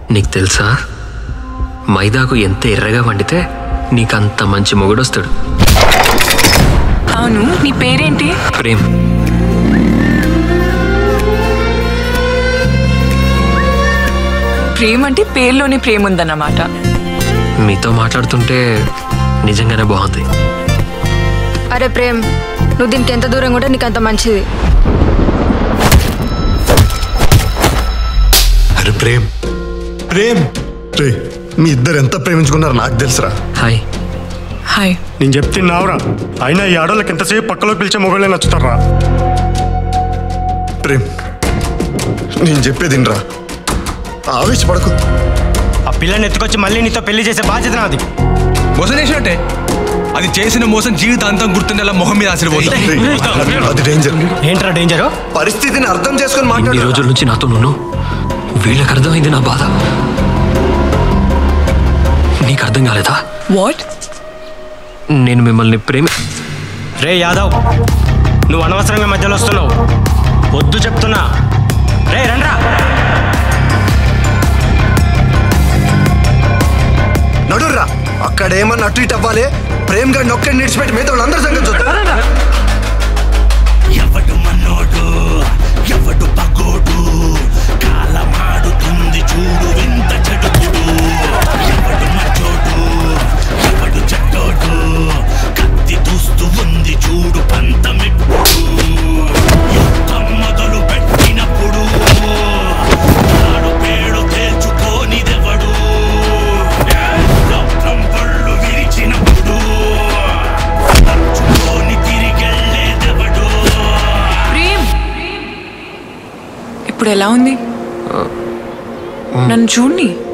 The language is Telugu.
నీకు తెలుసా మైదాకు ఎంత ఎర్రగా వండితే నీకంత మంచి మొగుడొస్తాడు అవును నీ పేరేంటి ప్రేమ్ ప్రేమ అంటే పేర్లోనే ప్రేమ ఉందన్నమాట మీతో మాట్లాడుతుంటే నిజంగానే బాగుంది అరే ప్రేమ్ నువ్వు దీనికి ఎంత దూరంగా ఉంటే నీకు అంత మంచిది అరే ప్రేమ్ ప్రేమ్ రే మీ ఇద్దరు ఎంత ప్రేమించుకున్నారో నాకు తెలుసురా హాయ్ హాయ్ నేను చెప్తున్నావురా అయినా ఈ ఆడోళ్ళకి ఎంతసేపు పక్కలో పిలిచే మొగలే నచ్చుతారా ప్రేమ్ నేను చెప్పేది రా ఆవేశపడకు ఆ పిల్లని ఎత్తుకొచ్చి మళ్ళీ నీతో పెళ్లి చేసే బాధ్యత నాది మోసం చేసినట్టే అది చేసిన మోసం జీవితాంతం గుర్తుండేలా మొహం మీద ఆశీర్వదించాలి రేయ్, అది డేంజర్ ఏంట్రా డేంజరు పరిస్థితిని అర్థం చేసుకొని ఇన్ని మాట్లాడు రోజుల నుంచి నాతో నువ్వు వీళ్ళకి అర్థమైంది నా బాధ నీకు అర్థం కాలేదా వాట్ నేను మిమ్మల్ని ప్రేమి రే యాదవ్ నువ్వు అనవసరంగా మధ్యలో వస్తున్నావు వద్దు చెప్తున్నా రే రండ్రా నడుర్రా అక్కడ ఏమన్నా అటు ఇటు అవ్వాలి ప్రేమ్ గారిని ఒక్కడిని నిడిచిపెట్టి మిగతా వాళ్ళందరూ సంగతి చూద్దాం ఎవడు మనోడు ఎవడు పగోడు కాలమాడుతుంది చూడు వింత చెడుకుడు ఎవడు మచ్చోడు ఎవడు చెడ్డోడు కత్తి దూస్తూ ఉంది చూడు పంతమిప్పుడు యుద్ధం మొదలు పెట్టినప్పుడు నాడు పేడు తేల్చుకోనిదెవడు లోకం పళ్ళు విరిచినప్పుడు తప్పించుకొని తిరిగెళ్ళేదెవడు ప్రేమ్ ఇప్పుడు ఎలా ఉంది నన్ను చూడండి